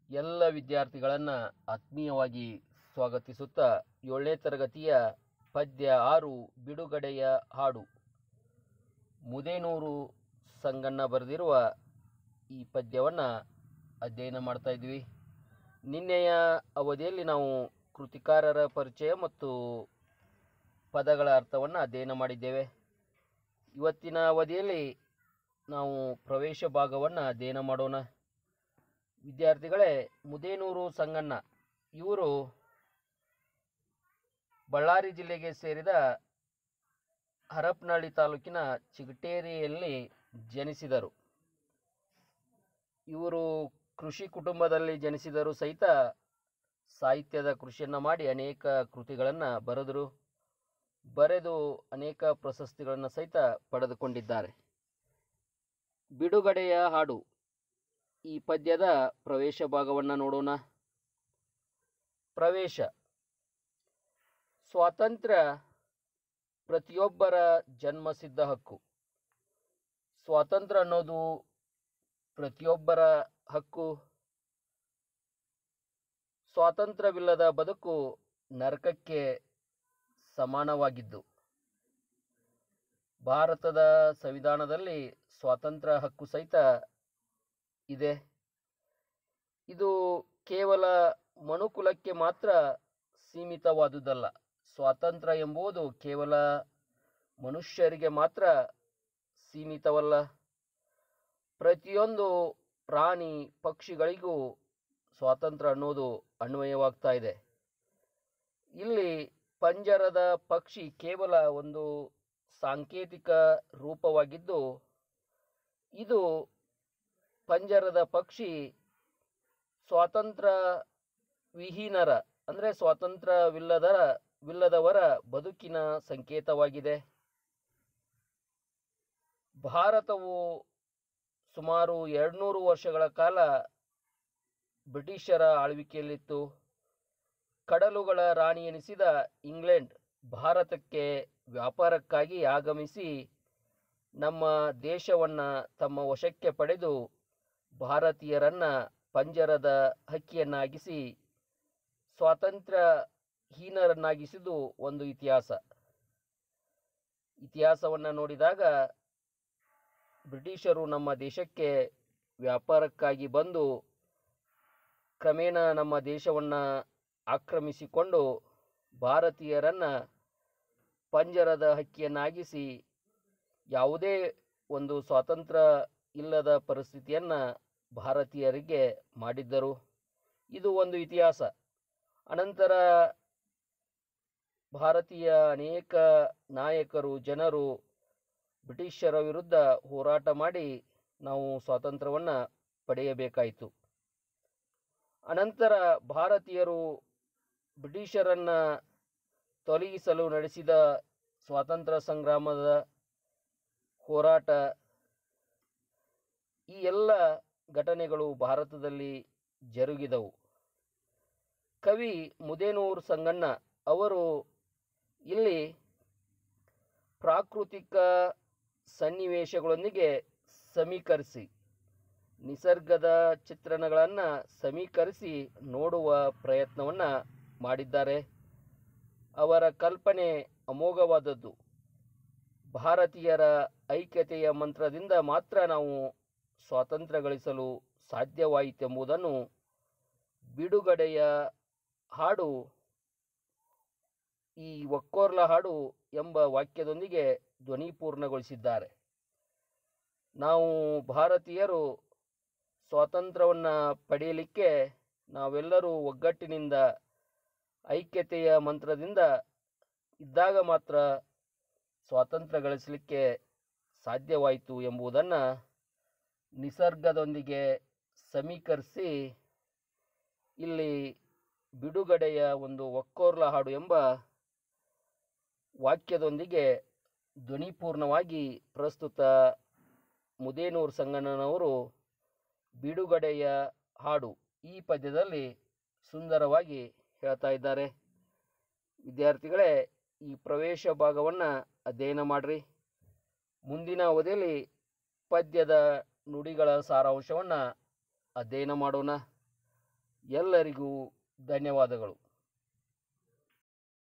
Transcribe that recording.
ಎಲ್ಲ ವಿದ್ಯಾರ್ಥಿಗಳನ್ನು ಆತ್ಮೀಯವಾಗಿ ಸ್ವಾಗತಿಸುತ್ತಾ ಏಳನೇ ತರಗತಿಯ ಪದ್ಯ ಆರು ಬಿಡುಗಡೆಯ ಹಾಡು ಮುದೇನೂರು ಸಂಗಣ್ಣ ಬರೆದಿರುವ ಈ ಪದ್ಯವನ್ನು ಅಧ್ಯಯನ ಮಾಡ್ತಾ ಇದ್ವಿ ನಿನ್ನೆಯ ಅವಧಿಯಲ್ಲಿ ನಾವು ಕೃತಿಕಾರರ ಪರಿಚಯ ಮತ್ತು ಪದಗಳ ಅರ್ಥವನ್ನು ಅಧ್ಯಯನ ಮಾಡಿದ್ದೇವೆ ಇವತ್ತಿನ ಅವಧಿಯಲ್ಲಿ ನಾವು ಪ್ರವೇಶ ಭಾಗವನ್ನು ಅಧ್ಯಯನ ಮಾಡೋಣ ವಿದ್ಯಾರ್ಥಿಗಳೇ ಮುದೇನೂರು ಸಂಗಣ್ಣ ಇವರು ಬಳ್ಳಾರಿ ಜಿಲ್ಲೆಗೆ ಸೇರಿದ ಹರಪನಹಳ್ಳಿ ತಾಲೂಕಿನ ಚಿಗಟೇರಿಯಲ್ಲಿ ಜನಿಸಿದರು ಇವರು ಕೃಷಿ ಕುಟುಂಬದಲ್ಲಿ ಜನಿಸಿದರೂ ಸಹಿತ ಸಾಹಿತ್ಯದ ಕೃಷಿಯನ್ನು ಮಾಡಿ ಅನೇಕ ಕೃತಿಗಳನ್ನು ಬರೆದರು ಬರೆದು ಅನೇಕ ಪ್ರಶಸ್ತಿಗಳನ್ನು ಸಹಿತ ಪಡೆದುಕೊಂಡಿದ್ದಾರೆ ಬಿಡುಗಡೆಯ ಹಾಡು ಈ ಪದ್ಯದ ಪ್ರವೇಶ ಭಾಗವನ್ನು ನೋಡೋಣ ಪ್ರವೇಶ ಸ್ವಾತಂತ್ರ್ಯ ಪ್ರತಿಯೊಬ್ಬರ ಜನ್ಮಸಿದ್ಧ ಹಕ್ಕು ಸ್ವಾತಂತ್ರ್ಯ ಅನ್ನೋದು ಪ್ರತಿಯೊಬ್ಬರ ಹಕ್ಕು ಸ್ವಾತಂತ್ರ್ಯವಿಲ್ಲದ ಬದುಕು ನರಕಕ್ಕೆ ಸಮಾನವಾಗಿದ್ದು ಭಾರತದ ಸಂವಿಧಾನದಲ್ಲಿ ಸ್ವಾತಂತ್ರ್ಯ ಹಕ್ಕು ಸಹಿತ ಇದೆ ಇದು ಕೇವಲ ಮನುಕುಲಕ್ಕೆ ಮಾತ್ರ ಸೀಮಿತವಾದುದಲ್ಲ ಸ್ವಾತಂತ್ರ್ಯ ಎಂಬುದು ಕೇವಲ ಮನುಷ್ಯರಿಗೆ ಮಾತ್ರ ಸೀಮಿತವಲ್ಲ ಪ್ರತಿಯೊಂದು ಪ್ರಾಣಿ ಪಕ್ಷಿಗಳಿಗೂ ಸ್ವಾತಂತ್ರ್ಯ ಅನ್ನೋದು ಅನ್ವಯವಾಗ್ತಾ ಇದೆ ಇಲ್ಲಿ ಪಂಜರದ ಪಕ್ಷಿ ಕೇವಲ ಒಂದು ಸಾಂಕೇತಿಕ ರೂಪವಾಗಿದ್ದು ಇದು ಪಂಜರದ ಪಕ್ಷಿ ಸ್ವಾತಂತ್ರ್ಯ ವಿಹೀನರ ಅಂದರೆ ಸ್ವಾತಂತ್ರ್ಯವಿಲ್ಲದರ ವಿಲ್ಲದವರ ಬದುಕಿನ ಸಂಕೇತವಾಗಿದೆ ಭಾರತವು ಸುಮಾರು ಎರಡುನೂರು ವರ್ಷಗಳ ಕಾಲ ಬ್ರಿಟಿಷರ ಆಳ್ವಿಕೆಯಲ್ಲಿತ್ತು ಕಡಲುಗಳ ರಾಣಿ ಎನಿಸಿದ ಇಂಗ್ಲೆಂಡ್ ಭಾರತಕ್ಕೆ ವ್ಯಾಪಾರಕ್ಕಾಗಿ ಆಗಮಿಸಿ ನಮ್ಮ ದೇಶವನ್ನು ತಮ್ಮ ವಶಕ್ಕೆ ಪಡೆದು ಭಾರತೀಯರನ್ನು ಪಂಜರದ ಹಕ್ಕಿಯನ್ನಾಗಿಸಿ ಸ್ವಾತಂತ್ರ್ಯ ಹೀನರನ್ನಾಗಿಸಿದು ಒಂದು ಇತಿಹಾಸ ಇತಿಹಾಸವನ್ನು ನೋಡಿದಾಗ ಬ್ರಿಟಿಷರು ನಮ್ಮ ದೇಶಕ್ಕೆ ವ್ಯಾಪಾರಕ್ಕಾಗಿ ಬಂದು ಕ್ರಮೇಣ ನಮ್ಮ ದೇಶವನ್ನು ಆಕ್ರಮಿಸಿಕೊಂಡು ಭಾರತೀಯರನ್ನು ಪಂಜರದ ಹಕ್ಕಿಯನ್ನಾಗಿಸಿ ಯಾವುದೇ ಒಂದು ಸ್ವಾತಂತ್ರ್ಯ ಇಲ್ಲದ ಪರಿಸ್ಥಿತಿಯನ್ನು ಭಾರತೀಯರಿಗೆ ಮಾಡಿದ್ದರು ಇದು ಒಂದು ಇತಿಹಾಸ ಅನಂತರ ಭಾರತೀಯ ಅನೇಕ ನಾಯಕರು ಜನರು ಬ್ರಿಟಿಷರ ವಿರುದ್ಧ ಹೋರಾಟ ಮಾಡಿ ನಾವು ಸ್ವಾತಂತ್ರ್ಯವನ್ನು ಪಡೆಯಬೇಕಾಯಿತು ಅನಂತರ ಭಾರತೀಯರು ಬ್ರಿಟಿಷರನ್ನು ತೊಲಗಿಸಲು ನಡೆಸಿದ ಸ್ವಾತಂತ್ರ್ಯ ಸಂಗ್ರಾಮದ ಹೋರಾಟ ಈ ಎಲ್ಲ ಘಟನೆಗಳು ಭಾರತದಲ್ಲಿ ಜರುಗಿದವು ಕವಿ ಮುದೇನೂರು ಸಂಗಣ್ಣ ಅವರು ಇಲ್ಲಿ ಪ್ರಾಕೃತಿಕ ಸನ್ನಿವೇಶಗಳೊಂದಿಗೆ ಸಮೀಕರಿಸಿ ನಿಸರ್ಗದ ಚಿತ್ರಣಗಳನ್ನು ಸಮೀಕರಿಸಿ ನೋಡುವ ಪ್ರಯತ್ನವನ್ನು ಮಾಡಿದ್ದಾರೆ ಅವರ ಕಲ್ಪನೆ ಅಮೋಘವಾದದ್ದು ಭಾರತೀಯರ ಐಕ್ಯತೆಯ ಮಂತ್ರದಿಂದ ಮಾತ್ರ ನಾವು ಸ್ವಾತಂತ್ರ್ಯ ಗಳಿಸಲು ಸಾಧ್ಯವಾಯಿತೆಂಬುದನ್ನು ಬಿಡುಗಡೆಯ ಹಾಡು ಈ ಒಕ್ಕೋರ್ಲ ಹಾಡು ಎಂಬ ವಾಕ್ಯದೊಂದಿಗೆ ಧ್ವನಿಪೂರ್ಣಗೊಳಿಸಿದ್ದಾರೆ ನಾವು ಭಾರತೀಯರು ಸ್ವಾತಂತ್ರ್ಯವನ್ನು ಪಡೆಯಲಿಕ್ಕೆ ನಾವೆಲ್ಲರೂ ಒಗ್ಗಟ್ಟಿನಿಂದ ಐಕ್ಯತೆಯ ಮಂತ್ರದಿಂದ ಇದ್ದಾಗ ಮಾತ್ರ ಸ್ವಾತಂತ್ರ್ಯ ಗಳಿಸಲಿಕ್ಕೆ ಸಾಧ್ಯವಾಯಿತು ಎಂಬುದನ್ನು ನಿಸರ್ಗದೊಂದಿಗೆ ಸಮೀಕರಿಸಿ ಇಲ್ಲಿ ಬಿಡುಗಡೆಯ ಒಂದು ಒಕ್ಕೋರ್ಲ ಹಾಡು ಎಂಬ ವಾಕ್ಯದೊಂದಿಗೆ ಧ್ವನಿಪೂರ್ಣವಾಗಿ ಪ್ರಸ್ತುತ ಮುದೇನೂರು ಸಂಗಣ್ಣನವರು ಬಿಡುಗಡೆಯ ಹಾಡು ಈ ಪದ್ಯದಲ್ಲಿ ಸುಂದರವಾಗಿ ಹೇಳ್ತಾ ಇದ್ದಾರೆ ವಿದ್ಯಾರ್ಥಿಗಳೇ ಈ ಪ್ರವೇಶ ಭಾಗವನ್ನು ಅಧ್ಯಯನ ಮಾಡಿರಿ ಮುಂದಿನ ಅವಧಿಯಲ್ಲಿ ಪದ್ಯದ ನುಡಿಗಳ ಸಾರಾಂಶವನ್ನು ಅಧ್ಯಯನ ಮಾಡೋಣ ಎಲ್ಲರಿಗೂ ಧನ್ಯವಾದಗಳು